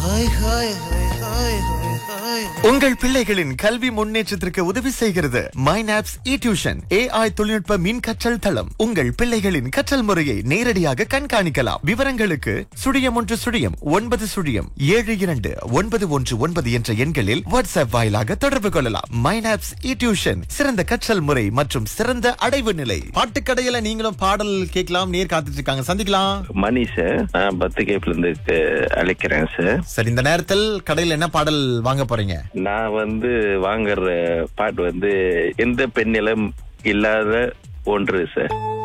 hi hi hi hi hi hi உங்கள் பிள்ளைகளின் கல்வி முன்னேற்றத்திற்கு உதவி செய்கிறது மைனாப்ஸ் இ டியூஷன் ஏஐ தொழில்நுட்ப மின் கற்றல் தளம் உங்கள் பிள்ளைகளின் கற்றல் முறையை நேரடியாக கண்காணிக்கலாம் விவரங்களுக்கு சுழியம் ஒன்று சுழியம் ஒன்பது சுழியம் ஏழு இரண்டு ஒன்பது ஒன்று ஒன்பது என்ற எண்களில் வாட்ஸ்அப் வாயிலாக தொடர்பு கொள்ளலாம் மைனாப்ஸ் இ டியூஷன் சிறந்த கற்றல் முறை மற்றும் சிறந்த அடைவு நிலை பாட்டுக்கடையில நீங்களும் பாடல் கேட்கலாம் நேர் காத்துட்டு இருக்காங்க சந்திக்கலாம் மணி சார் நான் பத்து கேப்ல இருந்து க- அழைக்கிறேன் சார் சரி இந்த நேரத்தில் கடையில் என்ன பாடல் வாங்க போறீங்க நான் வந்து வாங்குற பாட்டு வந்து எந்த பெண்ணிலும் இல்லாத ஒன்று சார்